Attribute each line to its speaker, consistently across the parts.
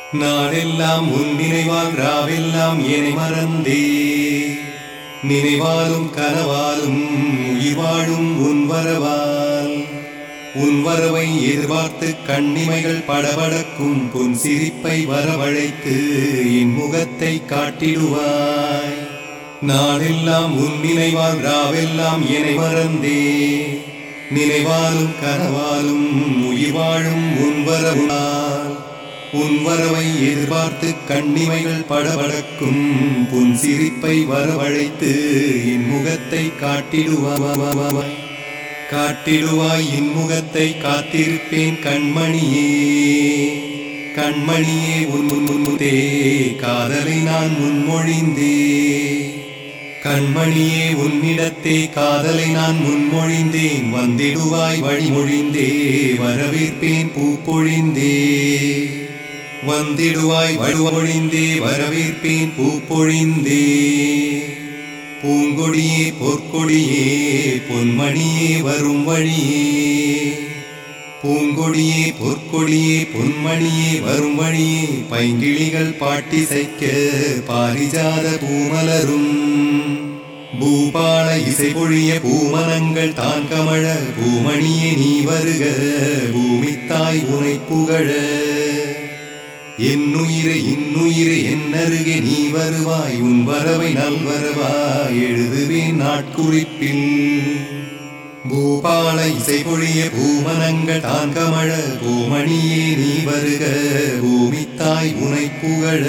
Speaker 1: நாளெல்லாம் உன் நினைவால் ராவெல்லாம் என்னை மறந்தே நினைவாலும் கனவாலும் உயிர் வாழும் உன் வரவால் உன் வரவை எதிர்பார்த்து கண்ணிமைகள் படபடக்கும் பொன் சிரிப்பை வரவழைத்து என் முகத்தை காட்டிடுவாய் நாளெல்லாம் உன் நினைவால் ராவெல்லாம் என்னை மறந்தே நினைவாலும் கனவாலும் உயிர் வாழும் உன் வரவால் உன் வரவை எதிர்பார்த்து கண்ணிமைகள் படபடக்கும் புன் சிரிப்பை வரவழைத்து என் முகத்தை காட்டிடுவாய் காட்டிடுவாய் என் முகத்தை காத்திருப்பேன் கண்மணியே கண்மணியே உன் முன் முன்முதே காதலை நான் முன்மொழிந்தே கண்மணியே உன்னிடத்தே காதலை நான் முன்மொழிந்தேன் வந்திடுவாய் வழிமொழிந்தே வரவேற்பேன் பூ பொழிந்தே வந்திடுவாய் வழுவொழிந்தே வரவேற்பேன் பூ பொழிந்தே பூங்கொடியே பொற்கொடியே பொன்மணியே வரும் வழியே பூங்கொடியே பொற்கொடியே பொன்மணியே வரும் வழியே பைங்கிளிகள் பாட்டிசைக்க பாரிஜாத பூமலரும் பூபால இசை பொழிய பூமனங்கள் தான் கமழ பூமணியே நீ வருக பூமித்தாய் உனை புகழ என்னுயிரை இன்னுயிரை என்னருகே நீ வருவாய் உன் வரவை நல்வரவாய் எழுதுவேன் நாட்குறிப்பில் பூபால இசை பொழிய பூமனங்கள் தான் கமழ பூமணியே நீ வருக பூமித்தாய் உனை புகழ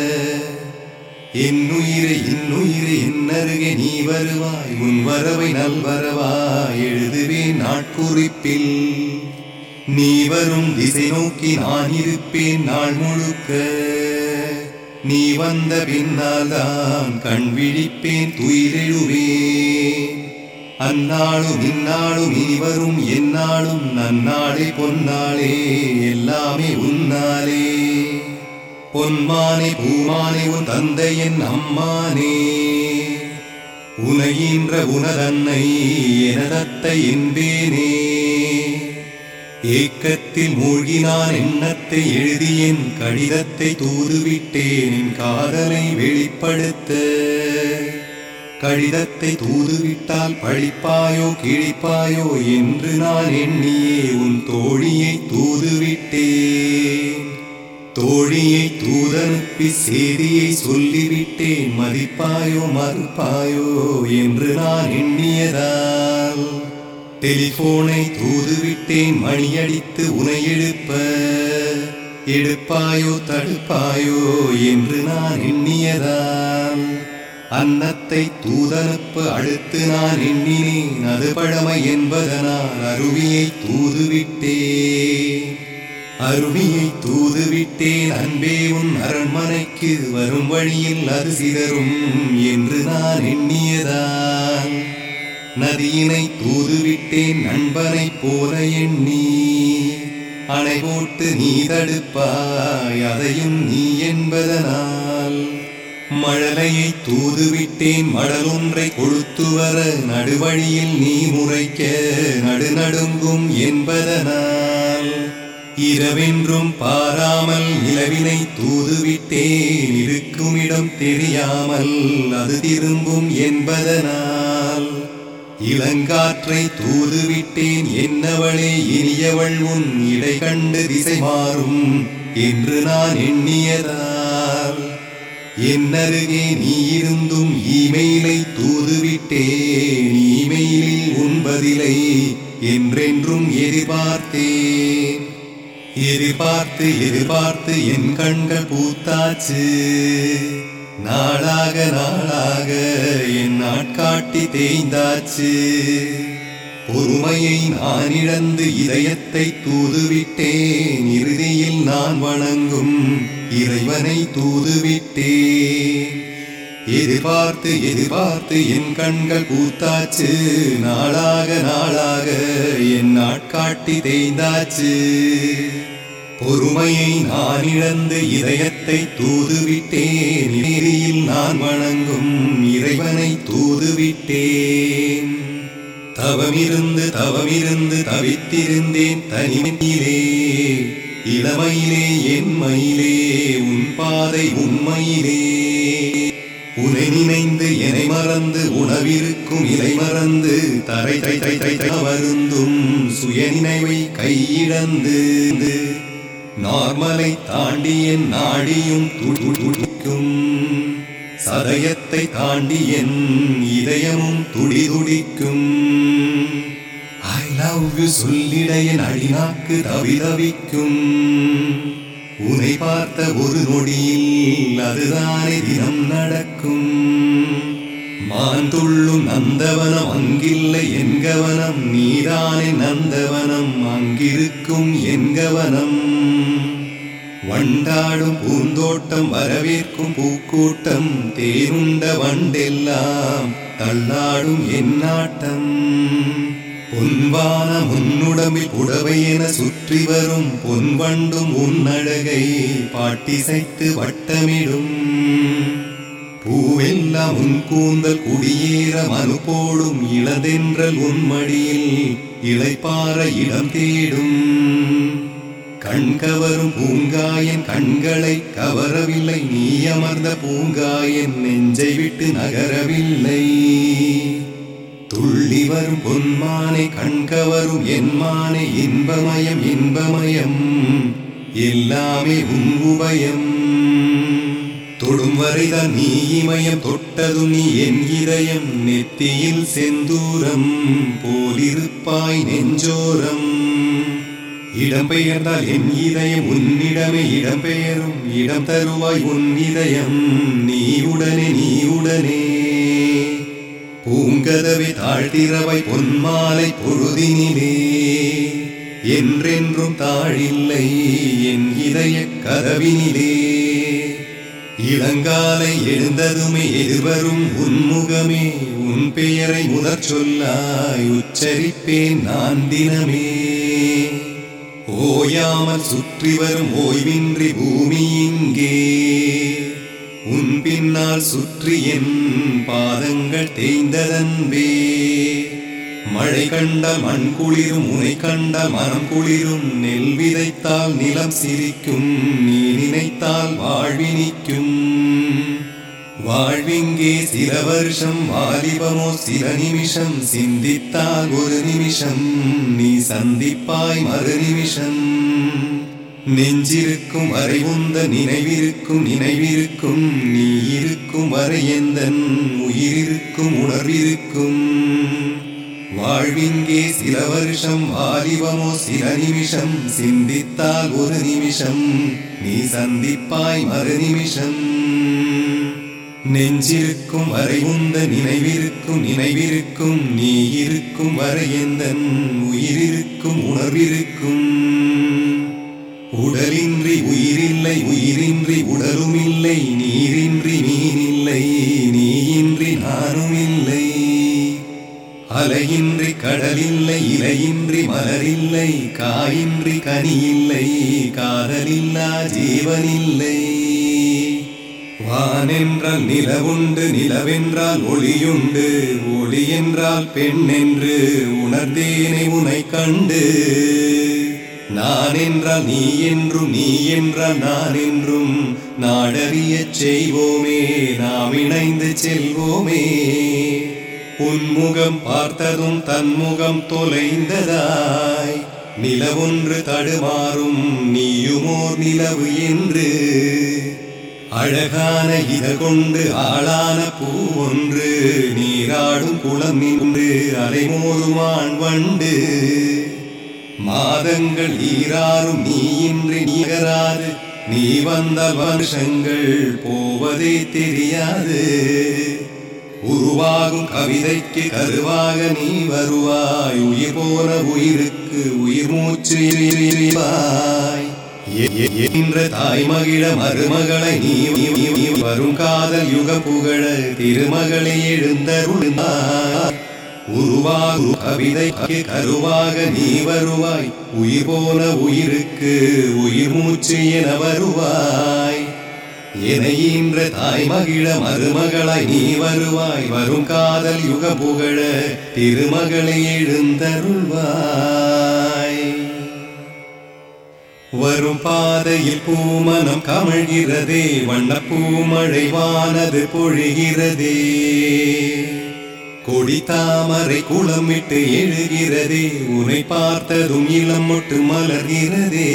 Speaker 1: என்னுயிரை இன்னுயிரை என்னருகே நீ வருவாய் உன் வரவை நல்வரவாய் எழுதுவேன் நாட்குறிப்பில் நீ வரும் திசை நோக்கி நான் இருப்பேன் நாள் முழுக்க நீ வந்த பின்னால் தான் கண் விழிப்பேன் துயிலெழுவேன் அந்நாளும் இந்நாளும் இனி வரும் எந்நாளும் நன்னாளே பொன்னாளே எல்லாமே உன்னாலே பொன்மானே பூமானே உன் தந்தை என் அம்மானே உனையின்ற உனதன்னை எனதத்தை என்பேனே ஏக்கத்தில் மூழ்கினான் எண்ணத்தை எழுதி என் கடிதத்தை தூதுவிட்டேன் என் காதலை வெளிப்படுத்த கடிதத்தை தூதுவிட்டால் பழிப்பாயோ கிழிப்பாயோ என்று நான் எண்ணியே உன் தோழியை தூதுவிட்டேன் தோழியை தூதனுப்பி செய்தியை சொல்லிவிட்டேன் மதிப்பாயோ மறுப்பாயோ என்று நான் எண்ணியதால் டெலிபோனை தூதுவிட்டேன் மணியடித்து உனை எழுப்ப எடுப்பாயோ தடுப்பாயோ என்று நான் எண்ணியதால் அன்னத்தை தூதனுப்பு அடுத்து நான் எண்ணினேன் அது பழமை என்பதனால் அருவியை தூதுவிட்டேன் அருவியை தூதுவிட்டேன் அன்பே உன் அரண்மனைக்கு வரும் வழியில் அது சிதறும் என்று நான் எண்ணியதான் நதியினை தூதுவிட்டேன் நண்பனைப் போல எண்ணி அணை போட்டு நீ தடுப்பாய் அதையும் நீ என்பதனால் மழலையை தூதுவிட்டேன் மடலொன்றை கொழுத்து வர நடுவழியில் நீ முறைக்க நடுநடுங்கும் என்பதனால் இரவென்றும் பாராமல் நிலவினை தூதுவிட்டேன் இருக்குமிடம் தெரியாமல் அது திரும்பும் என்பதனால் இளங்காற்றை தூதுவிட்டேன் என்னவளே இனியவள் உன் இடை கண்டு திசை மாறும் என்று நான் எண்ணியதால் என்னருகே நீ இருந்தும் ஈமெயிலை தூதுவிட்டேன் ஈமெயிலில் உன் பதிலை என்றென்றும் எதிர்பார்த்தேன் எதிர்பார்த்து எதிர்பார்த்து என் கண்கள் பூத்தாச்சு நாளாக நாளாக என் நாட்காட்டி தேய்ந்தாச்சு பொறுமையை நான் இழந்து இதயத்தை தூதுவிட்டேன் இறுதியில் நான் வணங்கும் இறைவனை தூதுவிட்டேன் எதிர்பார்த்து எதிர்பார்த்து என் கண்கள் பூத்தாச்சு நாளாக நாளாக என் நாட்காட்டி தேய்ந்தாச்சு பொறுமையை நான் இழந்து இதயத்தை தூதுவிட்டேன் இறுதியில் நான் வணங்கும் இறைவனை தூதுவிட்டேன் தவமிருந்து தவமிருந்து தவித்திருந்தேன் தனிமையிலே இளமையிலே என் மயிலே உன் பாதை உண்மையிலே உனை நினைந்து என்னை மறந்து உணவிருக்கும் இலை மறந்து தரை தை தை தை தை வருந்தும் சுய நினைவை கையிழந்து நார்மலை தாண்டி என் நாடியும் துடிக்கும் சதயத்தை தாண்டி என் இதயமும் துடிதுடிக்கும் ஐ லவ் யூ சொல்லிட என் அடிநாக்கு தவி தவிக்கும் உன்னை பார்த்த ஒரு நொடியில் அதுதானே தினம் நடக்கும் மான் துள்ளும் நந்தவனம் அங்கில்லை என் கவனம் நீதானே நந்தவனம் அங்கிருக்கும் என் கவனம் வண்டாடும் பூந்தோட்டம் வரவேற்கும் பூக்கூட்டம் தேருண்ட வண்டெல்லாம் தள்ளாடும் என் நாட்டம் பொன்வான முன்னுடம்பில் புடவை என சுற்றி வரும் பொன்வண்டும் உன் அழகை பாட்டிசைத்து வட்டமிடும் பூவெல்லாம் உன் கூந்தல் குடியேற மனு போடும் இளதென்றல் உன் மடியில் இளைப்பாற இடம் தேடும் கண்கவரும் பூங்காயன் கண்களை கவரவில்லை நீ அமர்ந்த பூங்காயன் நெஞ்சை விட்டு நகரவில்லை துள்ளி வரும் பொன்மானை கண்கவரும் என் மானை இன்பமயம் இன்பமயம் எல்லாமே உன் உபயம் தொடும் வரைதான் நீ இமயம் தொட்டதும் நீ என் இதயம் நெத்தியில் செந்தூரம் போலிருப்பாய் நெஞ்சோரம் இடம்பெயர்ந்தால் என் இதயம் உன்னிடமே இடம்பெயரும் இடம் தருவாய் உன் இதயம் நீ உடனே நீ உடனே பூங்கதவை தாழ்த்திரவை பொன்மாலை பொழுதினிலே என்றென்றும் தாழில்லை என் இதய கதவினிலே இளங்காலை எழுந்ததுமே எதிர்வரும் உன்முகமே உன் பெயரை முதற் சொல்லாய் உச்சரிப்பேன் நான் தினமே ஓயாமல் சுற்றி வரும் ஓய்வின்றி பூமி இங்கே உன் பின்னால் சுற்றி என் பாதங்கள் தேய்ந்ததன்பே மழை கண்டால் மண் குளிரும் உனை கண்டால் மனம் குளிரும் நெல் விதைத்தால் நிலம் சிரிக்கும் நீ நினைத்தால் வாழ்வினிக்கும் வாழ்விங்கே சில வருஷம் வாலிபமோ சில நிமிஷம் சிந்தித்தால் ஒரு நிமிஷம் நீ சந்திப்பாய் மறு நிமிஷம் நெஞ்சிருக்கும் வரை உந்த நினைவிருக்கும் நினைவிருக்கும் நீ இருக்கும் வரை எந்தன் உயிரிருக்கும் உணர்விருக்கும் வாழ்விங்கே சில வருஷம் வாலிபமோ சில நிமிஷம் சிந்தித்தால் ஒரு நிமிஷம் நீ சந்திப்பாய் மறு நிமிஷம் நெஞ்சிருக்கும் வரை உந்த நினைவிருக்கும் நினைவிருக்கும் நீ இருக்கும் வரை எந்தன் உயிரிருக்கும் உணர்விருக்கும் உடலின்றி உயிரில்லை உயிரின்றி உடலும் இல்லை நீரின்றி மீனில்லை நீயின்றி நானும் இல்லை அலையின்றி கடலில்லை இலையின்றி மலரில்லை காயின்றி கனியில்லை காதலில்லா ஜீவனில்லை வானென்றால் நிலவுண்டு நிலவென்றால் ஒளியுண்டு ஒளி என்றால் பெண் என்று உணர்ந்தேனே உனை கண்டு நான் என்றால் நீ என்றும் நீ என்றால் நான் என்றும் நாடறியச் செய்வோமே நாம் இணைந்து செல்வோமே உன்முகம் பார்த்ததும் தன்முகம் தொலைந்ததாய் நிலவொன்று தடுமாறும் நீயுமோர் நிலவு என்று அழகான இத கொண்டு ஆளான பூ ஒன்று நீராடும் குளம் நின்று அலைமோதுமான் வண்டு மாதங்கள் ஈராறும் நீயின்றி நிகராது நீ வந்த வருஷங்கள் போவதே தெரியாது உருவாகும் கவிதைக்கு கருவாக நீ வருவாய் உயிர் போன உயிருக்கு உயிர் மூச்சு இறைவாய். எ- எ- என்ற தாய் மகிழ மருமகளை நீ நீ- நீ- நீ வரும் காதல் யுக புகழ திருமகளை எழுந்தருளாய் உருவாகும் கவிதைக்கு கருவாக நீ வருவாய் உயிர் போன உயிருக்கு உயிர் மூச்சு என வருவாய் இணையின்ற தாய் மகிழ மருமகளாய் நீ வருவாய் வரும் காதல் யுக புகழ திருமகளை எழுந்தருள்வாய் வரும் பாதையில் பூமனம் கமழ்கிறதே வண்ணப்பூமழை வானது பொழிகிறதே கொடி தாமரை குளமிட்டு எழுகிறதே உனை பார்த்ததும் இளம் மொட்டு மலர்கிறதே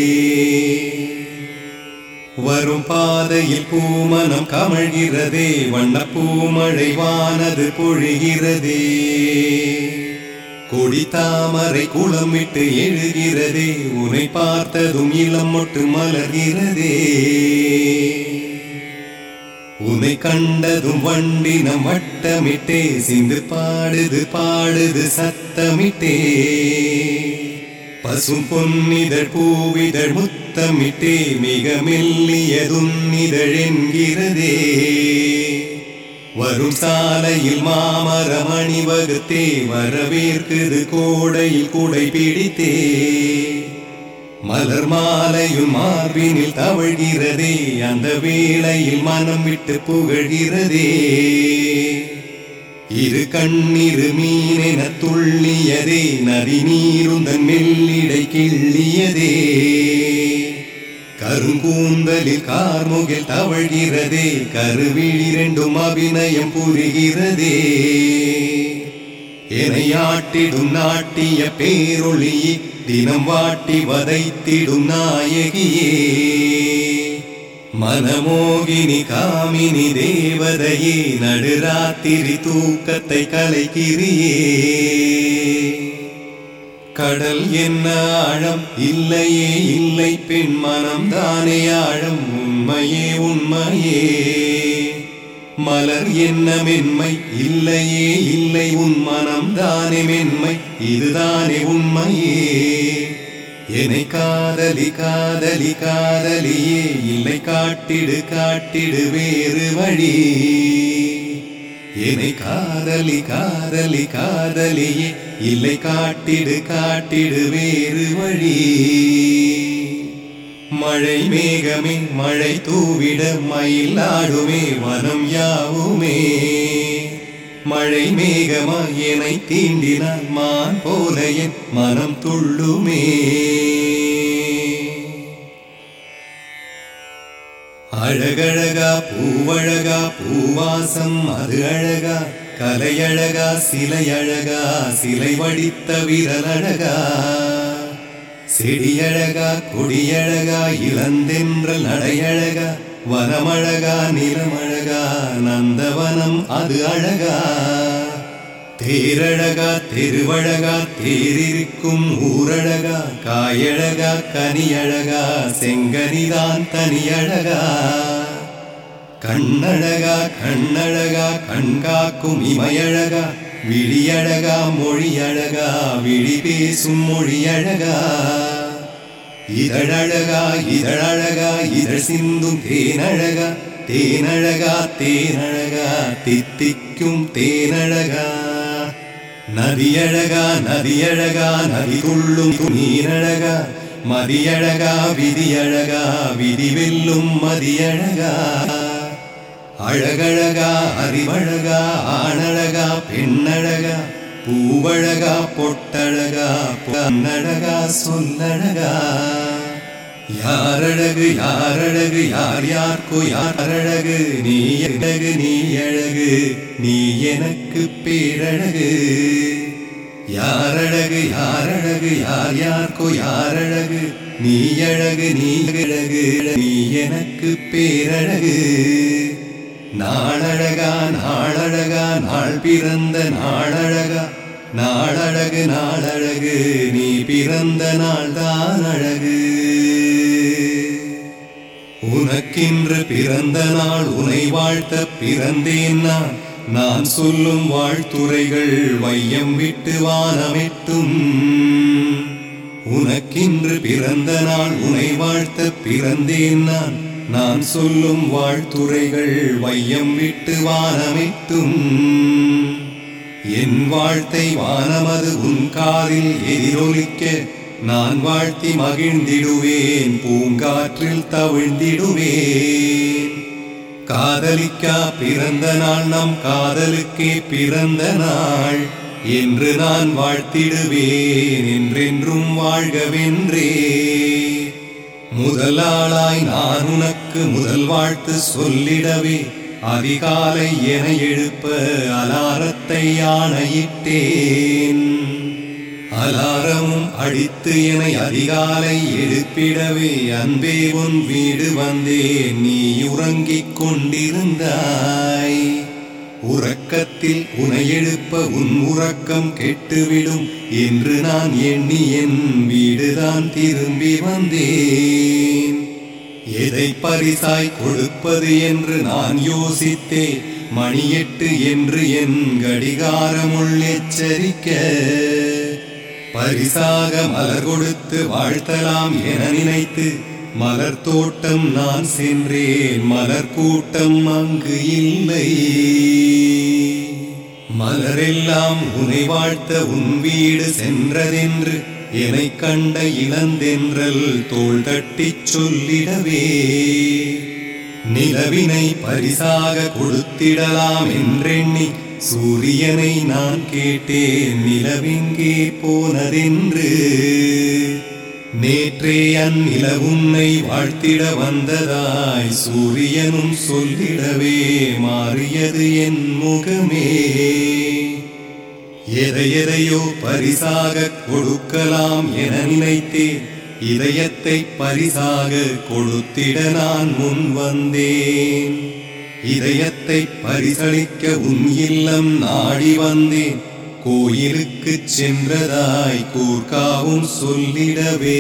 Speaker 1: வரும் பாதையில் பூமனம் கமழ்கிறதே வண்ணப்பூமழை வானது பொழிகிறதே கொடி தாமரை குளமிட்டு எழுகிறதே உனை பார்த்ததும் இளம் மொட்டு மலர்கிறதே உனை கண்டதும் வண்டினம் வட்டமிட்டே சிந்து பாடுது பாடுது சத்தமிட்டே பசும் பொன்னிதழ் பூவிதழ் முத்தமிட்டே மிக மெல்லியதுன்னிதழ் என்கிறதே வரும் சாலையில் மாமரம் அணிவகுத்தே வரவேற்குது கோடையில் குடை பிடித்தே மலர் மாலையும் மார்பினில் தவழ்கிறதே அந்த வேளையில் மனம் விட்டு புகழ்கிறதே இரு கண்ணிரு மீனென துள்ளியதே நதி நீருந்தன் மெல்லிடை கிள்ளியதே கருங்கூந்தலில் கார்முகில் தவழ்கிறதே கருவிழி ரெண்டும் அபிநயம் புரிகிறதே எனையாட்டிடும் நாட்டிய பேரொளியே தினம் வாட்டி வதைத்திடும் நாயகியே மனமோகினி காமினி தேவதையே நடுராத்திரி தூக்கத்தை கலைக்கிறியே கடல் என்ன ஆழம் இல்லையே இல்லை பெண் மனம் தானே ஆழம் உண்மையே உண்மையே மலர் என்ன மென்மை இல்லையே இல்லை உன் மனம் தானே மென்மை இதுதானே உண்மையே என்னை காதலி காதலி காதலியே இல்லை காட்டிடு காட்டிடு வேறு வழி என்னை காதலி காதலி காதலியே இல்லை காட்டிடு காட்டிடு வேறு வழி மழை மேகமே மழை தூவிட மயில் ஆடுமே வனம் யாவுமே மழை மேகமா என்னை தீண்டினால் மான் போல என் மனம் துள்ளுமே அழகழகா பூவழகா பூவாசம் அது அழகா கலையழகா சிலை அழகா சிலை வடித்த விரல் அழகா செடியழகா கொடியழகா இளந்தென்றல் நடையழகா வனமழகா நிலமழகா நந்தவனம் அது அழகா தேரழகா தெருவழகா தேரிருக்கும் ஊரழகா காயழகா கனியழகா செங்கனிதான் தனியழகா கண்ணழகா கண்ணழகா கண்காக்கும் இமையழகா விழியழகா மொழியழகா விழி பேசும் மொழியழகா இதழழகா இதழழகா இதழ் சிந்தும் தேனழகா தேனழகா தேனழகா தித்திக்கும் தேனழகா நதியழகா நதியழகா நதி துள்ளும் நீரழகா மதியழகா விதியழகா விதி வெல்லும் மதியழகா அழகழகா அறிவழகா ஆணழகா பெண்ணழகா பூவழகா பொட்டழகா பொன்னழகா சொல்லழகா யாரழகு யாரழகு யார் யார்க்கோ யார் அழகு நீ அழகு நீ அழகு நீ எனக்கு பேரழகு யாரழகு யாரழகு யார் யார்க்கோ யாரழகு நீ அழகு நீ அழகு நீ எனக்கு பேரழகு நாளழகா நாளழகா நாள் பிறந்த நாளழகா நாளழகு நாளழகு நீ பிறந்த நாள் தான் அழகு உனக்கின்று பிறந்த நாள் உனை வாழ்த்த பிறந்தேன் நான் நான் சொல்லும் வாழ்த்துரைகள் வையம் விட்டு வானமெட்டும் உனக்கின்று பிறந்த நாள் உனை வாழ்த்த பிறந்தேன் நான் நான் சொல்லும் வாழ்த்துரைகள் வையம் விட்டு வானமெட்டும் என் வாழ்த்தை வானமது உன் காதில் எதிரொலிக்க நான் வாழ்த்தி மகிழ்ந்திடுவேன் பூங்காற்றில் தவிழ்ந்திடுவேன் காதலிக்கா பிறந்த நாள் நம் காதலுக்கே பிறந்த நாள் என்று நான் வாழ்த்திடுவேன் என்றென்றும் வாழ்கவென்றே முதலாளாய் நான் உனக்கு முதல் வாழ்த்து சொல்லிடவே அதிகாலை என எழுப்ப அலாரத்தை ஆணையிட்டேன் அலாரமும் அடித்து என்னை அதிகாலை எழுப்பிடவே அன்பே உன் வீடு வந்தேன் நீ உறங்கிக் கொண்டிருந்தாய் உறக்கத்தில் உனை எழுப்ப உன் உறக்கம் கெட்டுவிடும் என்று நான் எண்ணி என் வீடுதான் திரும்பி வந்தேன் எதை பரிசாய் கொடுப்பது என்று நான் யோசித்தேன் மணி எட்டு என்று என் கடிகாரமுள் எச்சரிக்க பரிசாக மலர் கொடுத்து வாழ்த்தலாம் என நினைத்து மலர் தோட்டம் நான் சென்றேன் மலர் கூட்டம் அங்கு இல்லை மலரெல்லாம் உனை வாழ்த்த உன் வீடு சென்றதென்று என்னை கண்ட இளந்தென்றல் தோள் தட்டிச் சொல்லிடவே நிலவினை பரிசாக கொடுத்திடலாம் என்றெண்ணி சூரியனை நான் கேட்டேன் நிலவெங்கே போனதென்று நேற்றே அந்நிலவுன்னை வாழ்த்திட வந்ததாய் சூரியனும் சொல்லிடவே மாறியது என் முகமே எதை எதையோ பரிசாக கொடுக்கலாம் என நினைத்தேன் இதயத்தை பரிசாக கொடுத்திட நான் முன் வந்தேன் இதயத்தை பரிசளிக்க உன் இல்லம் நாடி வந்தேன் கோயிலுக்கு சென்றதாய் கூர்காவும் சொல்லிடவே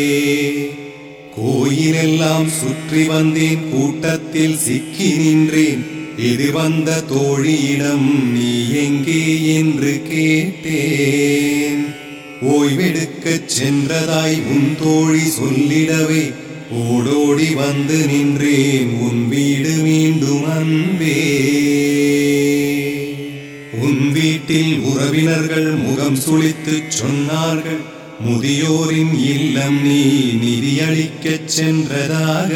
Speaker 1: கோயிலெல்லாம் சுற்றி வந்தேன் கூட்டத்தில் சிக்கி நின்றேன் எது வந்த தோழியிடம் நீ எங்கே என்று கேட்டேன் ஓய்வெடுக்கச் சென்றதாய் உன் தோழி சொல்லிடவே ஓடோடி வந்து நின்றேன் உன் வீடு மீண்டும் அன்பே உன் வீட்டில் உறவினர்கள் முகம் சுளித்துச் சொன்னார்கள் முதியோரின் இல்லம் நீ நிதியளிக்கச் சென்றதாக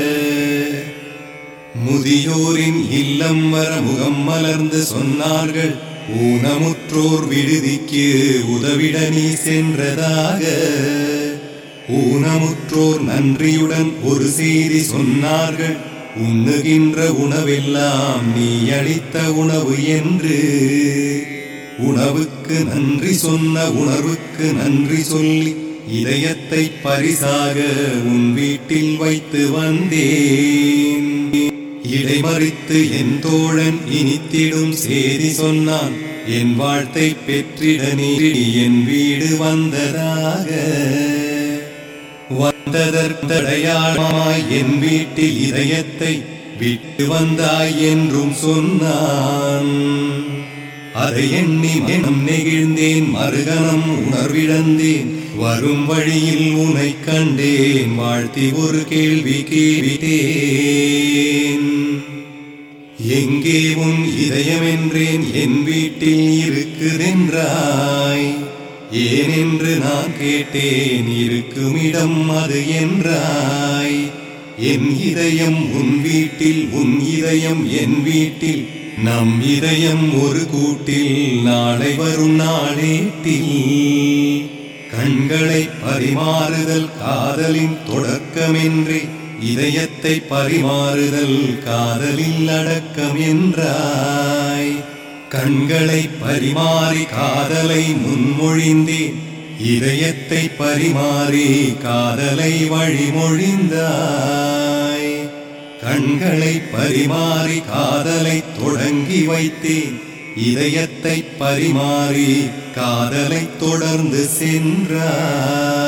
Speaker 1: முதியோரின் இல்லம் வர முகம் மலர்ந்து சொன்னார்கள் ஊனமுற்றோர் விடுதிக்கு உதவிட நீ சென்றதாக ஊனமுற்றோர் நன்றியுடன் ஒரு செய்தி சொன்னார்கள் உண்ணுகின்ற உணவெல்லாம் நீ அளித்த உணவு என்று உணவுக்கு நன்றி சொன்ன உணர்வுக்கு நன்றி சொல்லி இதயத்தை பரிசாக உன் வீட்டில் வைத்து வந்தேன் இடைமறித்து என் தோழன் இனித்திடும் செய்தி சொன்னான் என் வாழ்த்தை பெற்றிட நீ என் வீடு வந்ததாக வந்ததற்கடையாளமாய் என் வீட்டில் இதயத்தை விட்டு வந்தாய் என்றும் சொன்னான் அதை எண்ணி மனம் நெகிழ்ந்தேன் மறுகணம் உணர்விழந்தேன் வரும் வழியில் உனை கண்டேன் வாழ்த்தி ஒரு கேள்வி கேட்டேன் எங்கே உன் இதயமென்றேன் என் வீட்டில் இருக்குதென்றாய் ஏனென்று நான் கேட்டேன் இருக்குமிடம் அது என்றாய் என் இதயம் உன் வீட்டில் உன் இதயம் என் வீட்டில் நம் இதயம் ஒரு கூட்டில் நாளை வரும் நாளேட்டில் கண்களை பரிமாறுதல் காதலின் தொடக்கமென்றே இதயத்தை பரிமாறுதல் காதலில் அடக்கம் என்றாய் கண்களை பரிமாறி காதலை முன்மொழிந்தேன் இதயத்தை பரிமாறி காதலை வழிமொழிந்தாய் கண்களை பரிமாறி காதலை தொடங்கி வைத்தேன் இதயத்தை பரிமாறி காதலை தொடர்ந்து சென்றாய்